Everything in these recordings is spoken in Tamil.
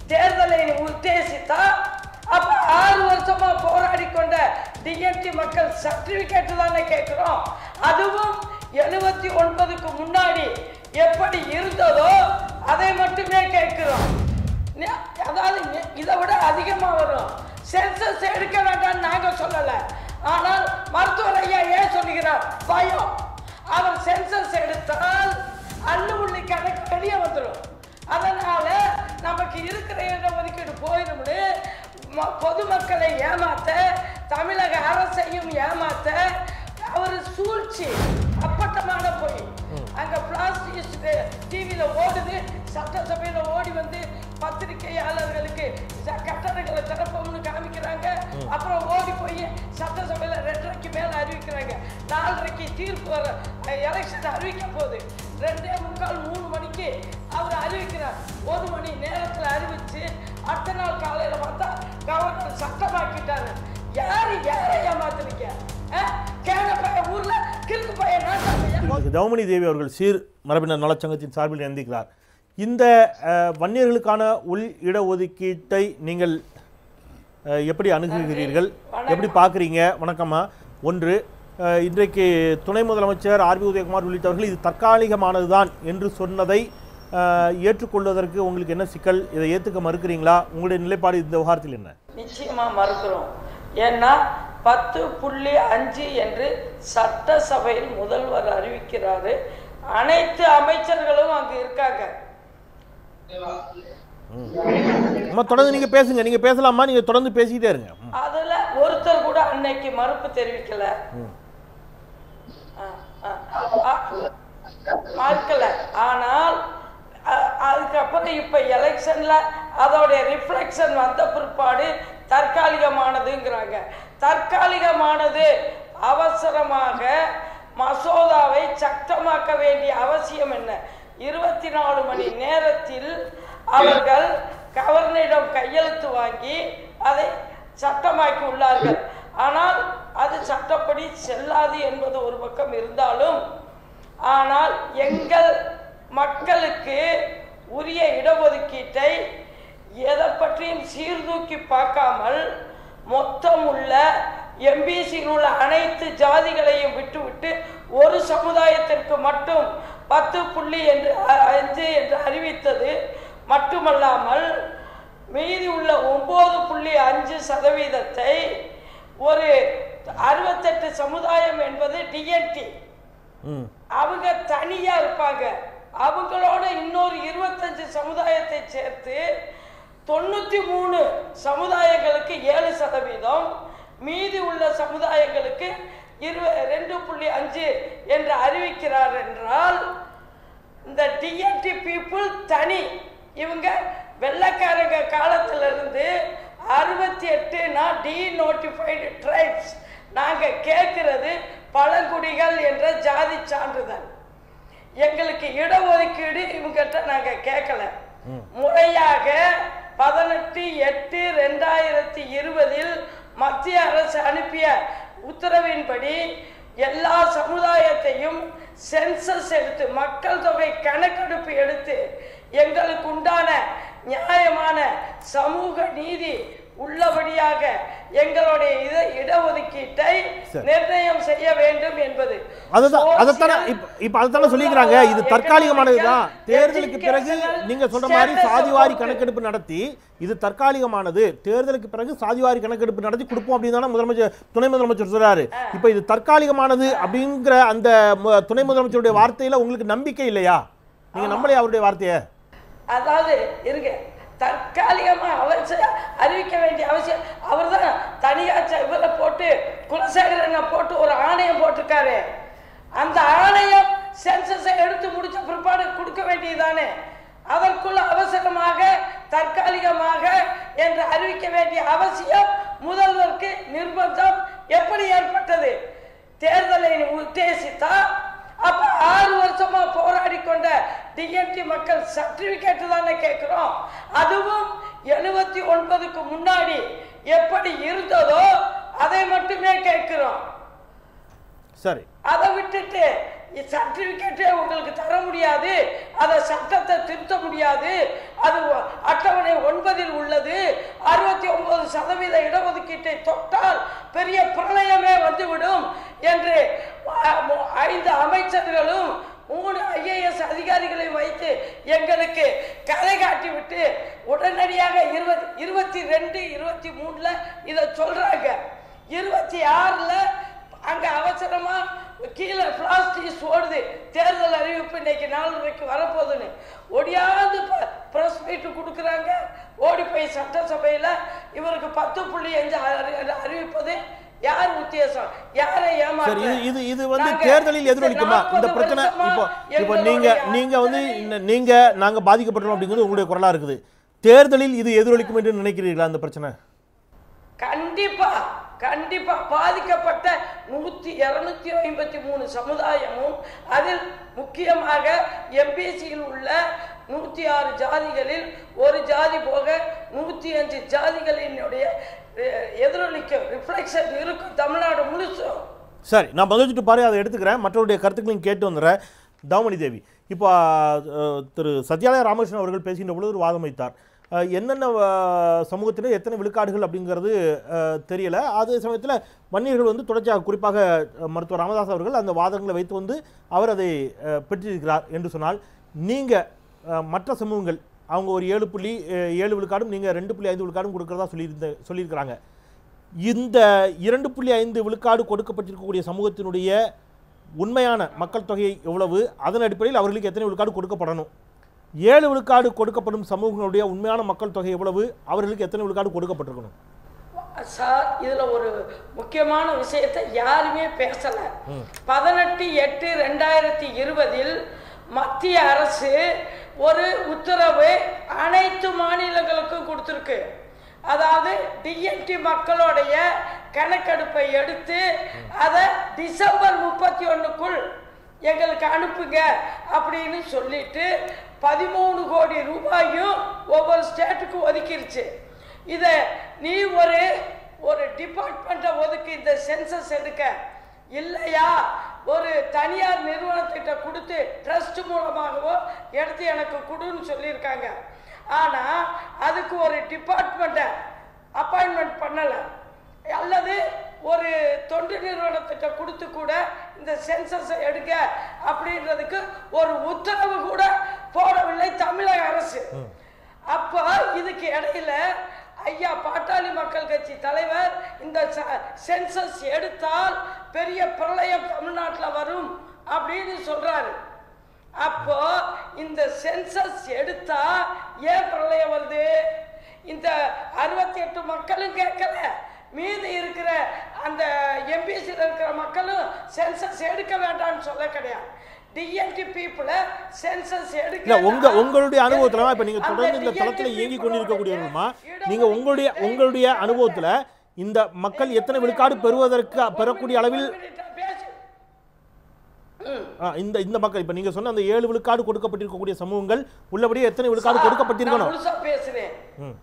தேர்தலை உத்தேசித்தா அப்ப ஆறு வருஷமா போராடி கொண்ட டிஎன்டி மக்கள் சர்டிபிகேட் தானே கேட்கிறோம் அதுவும் எழுபத்தி ஒன்பதுக்கு முன்னாடி எப்படி இருந்ததோ அதை மட்டுமே கேட்கிறோம் நி- அதாவது நி- இதை விட அதிகமா வரும் சென்சஸ் எடுக்க வேண்டாம்னு நாங்க சொல்லல ஆனால் மருத்துவர் ஐயா ஏன் சொல்லுகிறார் பயம் அவர் சென்சஸ் எடுத்தால் அள்ளுமுள்ளி கணக்கு வெளியே வந்துடும் அதனால நமக்கு இருக்கிற இட ஒதுக்கீடு போயிடும்னு ம- பொதுமக்களை ஏமாத்த தமிழக அரசையும் ஏமாத்த அவர் சூழ்ச்சி அப்பட்டமான போய் அங்க பிளாஸ்டிக் டிவியில ஓடுது சட்டசபையில ஓடி வந்து பத்திரிகையாளர்களுக்கு ச- கட்டடங்களை திறப்போம்னு காமிக்கிறாங்க அப்புறம் ஓடி போய் சட்டசபையில ரெண்டரைக்கு மேல அறிவிக்கிறாங்க நாலரைக்கு தீர்ப்பு வர எலெக்ஷன் அறிவிக்க போகுது ரெண்டே முக்கால் மூணு மணிக்கு அவர் அறிவிக்கிறார் ஒரு மணி நேரத்துல அறிவிச்சு அடுத்த நாள் காலையில பார்த்தா கவர்னர் சட்டமாக்கிட்டாரு யாரு யாரை ஏமாத்துறீங்க கேன பையன் ஊர்ல கிறுக்கு பையன் நாட்டாமையா திரு தவமணி தேவி அவர்கள் சீர் மரபினர் நலச்சங்கத்தின் சார்பில் இணைந்திருக்கிறார் இந்த அஹ், வன்னியர்களுக்கான உள் இடஒதுக்கீட்டை நீங்கள் அஹ், எப்படி அணுகுகிறீர்கள் எப்படி பார்க்குறீங்க வணக்கம்மா ஒன்று அஹ், இன்றைக்கு துணை முதலமைச்சர் ஆர்பி உதயகுமார் உள்ளிட்டவர்கள் இது தற்காலிகமானதுதான் என்று சொன்னதை அஹ், ஏற்றுக்கொள்வதற்கு உங்களுக்கு என்ன சிக்கல் இதை ஏற்றுக்க மறுக்கிறீங்களா உங்களுடைய நிலைப்பாடு இந்த விவகாரத்தில் என்ன நிச்சயமா மறுக்கிறோம் ஏன்னா பத்து புள்ளி அஞ்சு என்று சட்டசபையில் முதல்வர் அறிவிக்கிறாரு அனைத்து அமைச்சர்களும் அங்கு இருக்காங்க அம்மா தொடர்ந்து நீங்கள் பேசுங்க நீங்கள் பேசலாமா நீங்கள் தொடர்ந்து பேசிக்கிட்டே இருங்க ம். அதுல ஒருத்தர் கூட அன்னைக்கு மறுப்பு தெரிவிக்கல ஆ, ஆ, ஆ, மறுக்கல ஆனால் அ- அதுக்கப்புறம் இப்ப எலெக்ஷன்ல அதோடைய ரிஃப்ளெக்ஷன் வந்த பிற்பாடு தற்காலிகமானதுங்கிறாங்க தற்காலிகமானது அவசரமாக மசோதாவை சட்டமாக்க வேண்டிய அவசியம் என்ன இருபத்தி நாலு மணி நேரத்தில் அவர்கள் கவர்னரிடம் கையெழுத்து வாங்கி அதை சட்டமாக்கி உள்ளார்கள் ஆனால் அது சட்டப்படி செல்லாது என்பது ஒரு பக்கம் இருந்தாலும் ஆனால் எங்கள் மக்களுக்கு உரிய இடஒதுக்கீட்டை எதை பற்றியும் சீர்தூக்கி பார்க்காமல் மொத்தம் உள்ள எம்பிசியில் உள்ள அனைத்து ஜாதிகளையும் விட்டுவிட்டு ஒரு சமுதாயத்திற்கு மட்டும் பத்து புள்ளி என்று அ- அஞ்சு என்று அறிவித்தது மட்டுமல்லாமல் மீதி உள்ள ஒன்பது புள்ளி அஞ்சு சதவீதத்தை ஒரு அறுபத்தெட்டு சமுதாயம் என்பது டிஎன்டி ம் அவங்க தனியா இருப்பாங்க அவங்களோட இன்னொரு இருபத்தஞ்சு சமுதாயத்தை சேர்த்து தொண்ணூத்தி மூணு சமுதாயங்களுக்கு ஏழு சதவீதம் மீதி உள்ள சமுதாயங்களுக்கு இரு ரெண்டு புள்ளி அஞ்சு என்று அறிவிக்கிறார் என்றால் இந்த டிஎன்டி பீப்புள் தனி இவங்க வெள்ளைக்காரங்க காலத்துல இருந்து அறுபத்தி எட்டுனா டி நோட்டிஃபைடு ட்ரைப்ஸ் நாங்க கேட்கிறது பழங்குடிகள் என்ற ஜாதி சான்றிதழ் எங்களுக்கு இடஒதுக்கீடு இவங்ககிட்ட நாங்க கேட்கல முறையாக பதினெட்டு எட்டு ரெண்டாயிரத்தி இருபதில் மத்திய அரசு அனுப்பிய உத்தரவின்படி எல்லா சமுதாயத்தையும் சென்சஸ் எடுத்து மக்கள் தொகை கணக்கெடுப்பு எடுத்து எங்களுக்கு உண்டான நியாயமான சமூக நீதி உள்ளபடியாக எங்களுடைய இட இடஒதுக்கீட்டை சரி. நிர்ணயம் செய்ய வேண்டும் என்பது அதுதான் அதைத்தானே Social, இப்ப இப்ப அதைத்தானே சொல்லிக்கிறாங்க இது தற்காலிகமானதுதான் தேர்தலுக்கு பிறகு நீங்க சொல்ற மாதிரி சாதிவாரி கணக்கெடுப்பு நடத்தி இது தற்காலிகமானது தேர்தலுக்கு பிறகு சாதிவாரி கணக்கெடுப்பு நடத்தி கொடுப்போம் அப்படின்னு தானே முதலமைச்சர் துணை முதலமைச்சர் சொல்றாரு இப்ப இது தற்காலிகமானது அப்படிங்கிற அந்த மு- துணை முதலமைச்சருடைய வார்த்தையில உங்களுக்கு நம்பிக்கை இல்லையா நீங்க நம்பலையா அவருடைய வார்த்தையை அதாவது இருங்க தற்காலிகமா அவசியம் அறிவிக்க வேண்டிய அவசியம் அவர் தான் தனியா ச- இவரை போட்டு குலசேகரனை போட்டு ஒரு ஆணையம் போட்டிருக்காரு அந்த ஆணையம் சென்சஸை எடுத்து முடிச்ச பிற்பாடு கொடுக்க வேண்டியதானே அதற்குள்ள அவசரமாக தற்காலிகமாக என்று அறிவிக்க வேண்டிய அவசியம் முதல்வருக்கு நிர்பந்தம் எப்படி ஏற்பட்டது தேர்தலை உத்தேசித்தா அப்ப ஆறு வருஷமா போராடி கொண்ட டிஎன்டி மக்கள் சர்டிபிகேட் தானே கேட்கிறோம் அதுவும் எழுபத்தி ஒன்பதுக்கு முன்னாடி எப்படி இருந்ததோ அதை மட்டுமே கேட்கிறோம் சரி அதை விட்டுட்டு சர்டிபிகேட்டே உங்களுக்கு தர முடியாது அதை சட்டத்தை திருத்த முடியாது அது ஒ- அட்டவணை ஒன்பதில் உள்ளது அறுபத்தி ஒன்பது சதவீத இடஒதுக்கீட்டை தொட்டால் பெரிய பிரளயமே வந்துவிடும் என்று அ- மு- ஐந்து அமைச்சர்களும் மூணு ஐஏஎஸ் அதிகாரிகளை வைத்து எங்களுக்கு கதை காட்டி விட்டு உடனடியாக இருபது இருபத்தி ரெண்டு இருபத்தி மூணுல இதை சொல்றாங்க இருபத்தி ஆறுல அங்க அவசரமா கீழே பிளாஸ்டிக் ஓடுது தேர்தல் அறிவிப்பு இன்னைக்கு நாலரைக்கு வரப்போகுதுன்னு ஒடியாந்து பிரஸ் மீட் கொடுக்குறாங்க ஓடி போய் சட்டசபையில இவருக்கு பத்து புள்ளி அஞ்சு அறி- அறிவிப்பது யார் உத்தேசம் யாரை சரி ஏமாற்ற இது இது இது வந்து நாங்க தேர்தலில் எதிரொலிக்குமா இந்த 40 பிரச்சனை வருஷமா இப்போ இப்போ நீங்க எங்களுடைய நீங்க வந்து அத்தனை- இந்த- நீங்க நாங்க பாதிக்கப்பட்டோம் அப்படிங்கிறது உங்களுடைய குரலா இருக்குது தேர்தலில் இது எதிரொலிக்கும் என்று நினைக்கிறீர்களா அந்த பிரச்சனை கண்டிப்பா கண்டிப்பா பாதிக்கப்பட்ட நூத்தி இருநூத்தி ஐம்பத்தி மூணு சமுதாயமும் அதில் முக்கியமாக எம்பிசியில் உள்ள நூத்தி ஆறு ஜாதிகளில் ஒரு ஜாதி போக நூத்தி அஞ்சு ஜாதிகளினுடைய அஹ், எதிரொலிக்கும் ரிஃப்ளெக்ஷன் இருக்கும் தமிழ்நாடு முழுசும் சரி நான் பதில் பாரு அதை எடுத்துக்கிறேன் மற்றவருடைய கருத்துக்களையும் கேட்டு வந்துடுறேன் தாமணி தேவி இப்போ அஹ், திரு சத்யாலய ராமகிருஷ்ணன் அவர்கள் பேசுகின்ற பொழுது ஒரு வாதம் வைத்தார் அஹ், என்னென்ன அஹ், சமூகத்தில் எத்தனை விழுக்காடுகள் அப்படிங்கிறது அஹ், தெரியல அதே சமயத்தில் வன்னியர்கள் வந்து தொடர்ச்சியாக குறிப்பாக அஹ், மருத்துவர் ராமதாஸ் அவர்கள் அந்த வாதங்களை வைத்து வந்து அவர் அதை அஹ், பெற்றிருக்கிறார் என்று சொன்னால் நீங்கள் மற்ற சமூகங்கள் அவங்க ஒரு ஏழு புள்ளி அஹ், ஏழு விழுக்காடும் நீங்கள் ரெண்டு புள்ளி ஐந்து விழுக்காடும் கொடுக்குறதா சொல்லியிருந்த சொல்லியிருக்கிறாங்க இந்த இரண்டு புள்ளி ஐந்து விழுக்காடு கொடுக்கப்பட்டிருக்கக்கூடிய சமூகத்தினுடைய உண்மையான மக்கள் தொகை எவ்வளவு அதன் அடிப்படையில் அவர்களுக்கு எத்தனை விழுக்காடு கொடுக்கப்படணும் ஏழு விழுக்காடு கொடுக்கப்படும் சமூகங்களுடைய உண்மையான மக்கள் தொகை எவ்வளவு அவர்களுக்கு எத்தனை விழுக்காடு கொடுக்கப்பட்டிருக்கணும் சார் இதுல ஒரு முக்கியமான விஷயத்தை யாருமே பேசல பதினெட்டு எட்டு ரெண்டாயிரத்தி இருபதில் மத்திய அரசு ஒரு உத்தரவு அனைத்து மாநிலங்களுக்கும் கொடுத்துருக்கு அதாவது டிஎன்டி மக்களுடைய கணக்கெடுப்பை எடுத்து அதை டிசம்பர் முப்பத்தி ஒன்றுக்குள் எங்களுக்கு அனுப்புங்க அப்படின்னு சொல்லிட்டு பதிமூணு கோடி ரூபாயும் ஒவ்வொரு ஸ்டேட்டுக்கும் ஒதுக்கிருச்சு இதை நீ ஒரு ஒரு டிபார்ட்மெண்ட்டை ஒதுக்கி இந்த சென்சஸ் எடுக்க இல்லையா ஒரு தனியார் நிறுவனத்திட்ட கொடுத்து ட்ரஸ்ட் மூலமாகவோ எடுத்து எனக்கு கொடுன்னு சொல்லியிருக்காங்க ஆனால் அதுக்கு ஒரு டிபார்ட்மெண்ட்டை அப்பாயின்மெண்ட் பண்ணலை அல்லது ஒரு தொண்டு நிறுவனத்திட்ட கொடுத்து கூட இந்த சென்சஸை எடுக்க அப்படின்றதுக்கு ஒரு உத்தரவு கூட போடவில்லை தமிழக அரசு அப்போ இதுக்கு இடையில ஐயா பாட்டாளி மக்கள் கட்சி தலைவர் இந்த சென்சஸ் எடுத்தால் பெரிய பிரளயம் தமிழ்நாட்டில் வரும் அப்படின்னு சொல்றாரு அப்போ இந்த சென்சஸ் எடுத்தா ஏன் பிரளயம் வருது இந்த அறுபத்தி எட்டு மக்களும் கேட்கல மீதி இருக்கிற அந்த எம்பிசியில் இருக்கிற மக்களும் சென்சஸ் எடுக்க வேண்டாம்னு சொல்ல கிடையாது டிஎன்டி பீப்புளை சென்சஸ் எடுக்க இல்ல உங்க உங்களுடைய அனுபவத்துல இப்ப நீங்க தொடர்ந்து இந்த தளத்துல இயங்கி கொண்டிருக்கக்கூடியவர்களுமா நீங்க உங்களுடைய உங்களுடைய அனுபவத்துல இந்த மக்கள் எத்தனை விழுக்காடு பெறுவதற்கு பெறக்கூடிய அளவில் ஆ, இந்த இந்த மக்கள் இப்ப நீங்க சொன்ன அந்த ஏழு விழுக்காடு கொடுக்கப்பட்டிருக்கக்கூடிய சமூகங்கள் உள்ளபடியே எத்தனை விழுக்காடு கொடுக்கப்பட்டிருக்கணும் முழுசா பேசுறேன் ம்.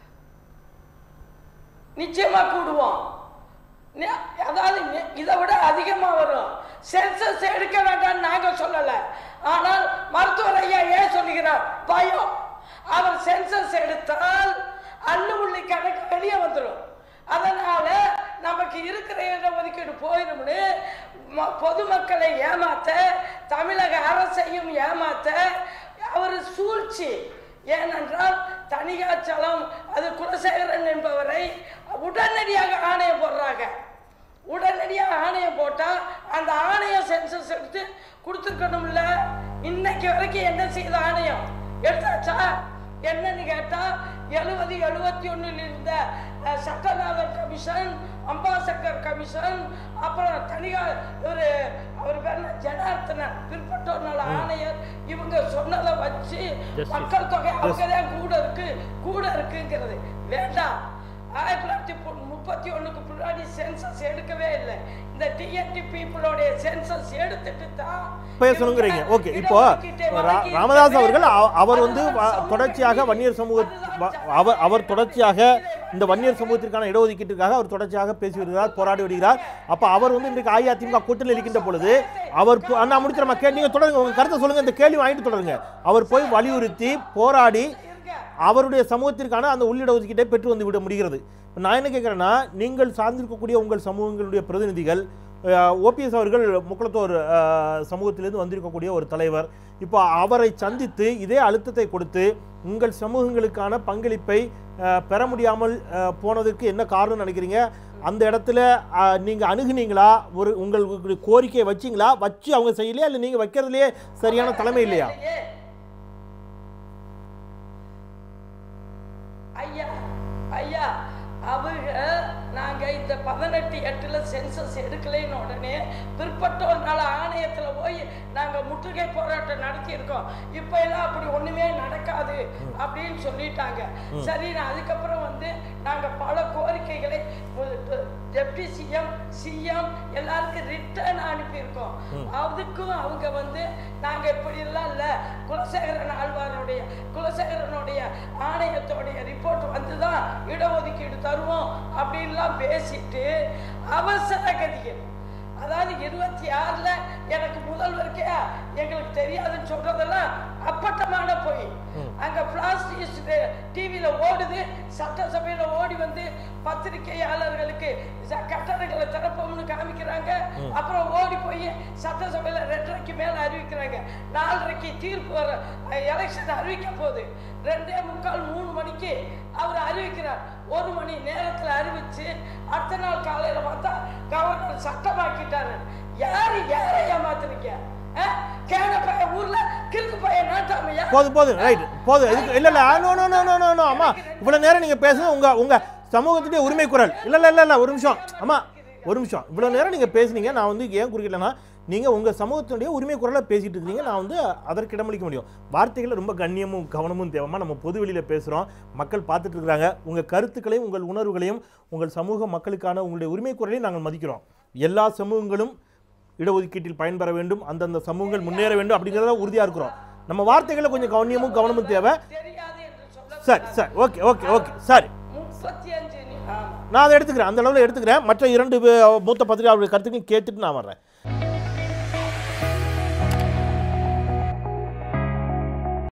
நிச்சயமா கூடுவோம் நி- அதாவது நி- இதை விட அதிகமா வரும் சென்சஸ் எடுக்க வேண்டாம்னு நாங்க சொல்லல ஆனால் மருத்துவர் ஐயா ஏன் சொல்லுகிறார் பயம் அவர் சென்சஸ் எடுத்தால் அள்ளு உள்ளி கணக்கு வெளியே வந்துடும் அதனால நமக்கு இருக்கிற இட ஒதுக்கீடு போயிடும்னு ம- பொதுமக்களை ஏமாத்த தமிழக அரசையும் ஏமாத்த அவர் சூழ்ச்சி ஏனென்றால் தணிகாச்சலம் அது குலசேகரன் என்பவரை உடனடியாக ஆணையம் போடுறாங்க உடனடியாக ஆணையம் போட்டா அந்த ஆணையம் சென்சஸ் எடுத்து கொடுத்துருக்கணும்ல இன்னைக்கு வரைக்கும் என்ன செய்த ஆணையம் எடுத்தாச்சா என்னன்னு கேட்டா எழுபது எழுபத்தி ஒண்ணுல இருந்த அஹ், சட்டநாதன் கமிஷன் அம்பாசங்கர் கமிஷன் அப்புறம் தனியா இவரு அவர் பேர் என்ன? ஜனார்த்தனன் பிற்பட்டோர் நல ஆணையர் இவங்க சொன்னதை வச்சு மக்கள் தொகை அவங்க தான் கூட இருக்கு கூட இருக்குங்கிறது வேண்டாம் ஆயிரத்தி தொள்ளாயிரத்தி பு- முப்பத்தி ஒண்ணுக்கு முன்னாடி சென்சஸ் எடுக்கவே இல்லை இந்த டிஎன்டி பீப்புளோடைய சென்சஸ் எடுத்துட்டு தான் பேசணுங்கிறீங்க இவங்க ஓகே இப்போ இடஒதுக்கீட்டை ரா- வழங்கி ராமதாஸ் இருக்கவே அவர்கள் அவ- அவர் வந்து அதுதான் வ- சமூக தொடர்ச்சியாக நீதி. வன்னியர் சமூக அதுதான் வ- ஜனநாயக அவர் அவர் தொடர்ச்சியாக இதை இந்த வன்னியர் சமூகத்திற்கான இடஒதுக்கீட்டுக்காக அவர் தொடர்ச்சியாக பேசி வருகிறார் போராடி வருகிறார் அப்ப அவர் வந்து இன்றைக்கு அஇஅதிமுக கூட்டணியில் இருக்கின்ற பொழுது அவர் போ- நான் முடிச்சிடமா கே நீங்க தொடருங்க உங்க கருத்தை சொல்லுங்க இந்த கேள்வி வாங்கிட்டு தொடருங்க அவர் போய் வலியுறுத்தி போராடி அவருடைய சமூகத்திற்கான அந்த உள்ளிட ஒதுக்கீட்டை பெற்று வந்து விட முடிகிறது இப்ப நான் என்ன கேட்குறேன்னா நீங்கள் சார்ந்திருக்கக்கூடிய உங்கள் சமூகங்களுடைய பிரதிநிதிகள் ஓபிஎஸ் அவர்கள் முக்குளத்தோர் அஹ், சமூகத்திலிருந்து வந்திருக்கக்கூடிய ஒரு தலைவர் இப்போ அவரை சந்தித்து இதே அழுத்தத்தை கொடுத்து உங்கள் சமூகங்களுக்கான பங்களிப்பை அஹ், பெற முடியாமல் அஹ், போனதுக்கு என்ன காரணம் நினைக்கிறீங்க அந்த இடத்துல அஹ், நீங்க அணுகுனீங்களா ஒரு உங்களுக்கு கோரிக்கையை வச்சீங்களா வச்சு அவங்க செய்யலையா இல்லை நீங்க வைக்கிறதுலயே சரியான தலைமை இல்லையா இல்லையே. ஐயா ஐயா அவங்க நாங்க இந்த பதினெட்டு எட்டுல சென்சஸ் எடுக்கலைன்னு உடனே பிற்பட்டோர் நல ஆணையத்துல போய் நாங்க முற்றுகை போராட்டம் நடத்தி இருக்கோம் இப்ப எல்லாம் அப்படி ஒண்ணுமே நடக்காது அப்படின்னு சொல்லிட்டாங்க சரி நான் அதுக்கப்புறம் வந்து நாங்க பல கோரிக்கைகளை டெப்டி சிஎம் சிஎம் எல்லாருக்கும் ரிட்டர்ன் அனுப்பியிருக்கோம் அதுக்கும் அவங்க வந்து நாங்க இப்படி எல்லாம் இல்ல குலசேகரன் ஆழ்வாருடைய குலசேகரனுடைய ஆணையத்தோடைய ரிப்போர்ட் வந்துதான் இடஒதுக்கீடு தருவோம் அப்படின்லாம் பேசிட்டு அவசர கதிகள் அதாவது இருபத்தி ஆறுல எனக்கு முதல்வருக்கே எங்களுக்கு தெரியாதுன்னு சொல்றதெல்லாம் அப்பட்டமான பொய் அங்க பிளாஸ்டிக் டிவியில ஓடுது சட்டசபையில ஓடி வந்து பத்திரிகையாளர்களுக்கு ச- கட்டடங்களை திறப்போம்னு காமிக்கிறாங்க அப்புறம் ஓடி போய் சட்டசபையில ரெண்டரைக்கு மேல அறிவிக்கிறாங்க நாலரைக்கு தீர்ப்பு வர எலெக்ஷன் அறிவிக்க போகுது ரெண்டே முக்கால் மூணு மணிக்கு அவர் அறிவிக்கிறார் ஒரு மணி நேரத்துல அறிவிச்சு அடுத்த நாள் காலையில பார்த்தா கவர்னர் சட்டமாக்கிட்டாரு யாரு யாரை ஏமாத்துறீங்க கேன பையன் ஊர்ல கிறுக்கு பையன் நாட்டாமையா போதும் போதும் ரைட் போதும் இதுக்கு இல்ல இல்ல no no no no no no அம்மா இவ்வளவு நேரம் நீங்க பேசுறது உங்க உங்க சமூகத்துடைய உரிமை குரல் இல்ல இல்ல இல்ல இல்ல ஒரு நிமிஷம் அம்மா ஒரு நிமிஷம் இவ்வளவு நேரம் நீங்க பேசுனீங்க நான் வந்து ஏன் குறிக்கலன்னா நீங்க உங்க சமூகத்தினுடைய உரிமை குரலை பேசிட்டு இருக்கீங்க நான் வந்து அதற்கு இடமளிக்க முடியும் வார்த்தைகள் ரொம்ப கண்ணியமும் கவனமும் தேவமா நம்ம பொது வெளியில பேசுறோம் மக்கள் பார்த்துட்டு இருக்காங்க உங்க கருத்துக்களையும் உங்கள் உணர்வுகளையும் உங்கள் சமூக மக்களுக்கான உங்களுடைய உரிமை குரலையும் நாங்கள் மதிக்கிறோம் எல்லா சமூகங்களும் இடஒதுக்கீட்டில் பயன்பெற வேண்டும் அந்தந்த சமூகங்கள் முன்னேற வேண்டும் அப்படிங்கிறத உறுதியா இருக்கிறோம் நம்ம வார்த்தைகளை கொஞ்சம் கவனியமும் கவனமும் தேவை தெரியாது என்று சொல்ல சரி சரி ஓகே ஓகே ஓகே சரி முப்பத்தி அஞ்சு நி- ஆமா நான் அதை எடுத்துக்கிறேன் அந்த அளவில் எடுத்துக்கிறேன் மற்ற இரண்டு பே- மூத்த பத்திரிகையாளர்கள் கருத்துக்கையும் கேட்டுட்டு நான் வர்றேன்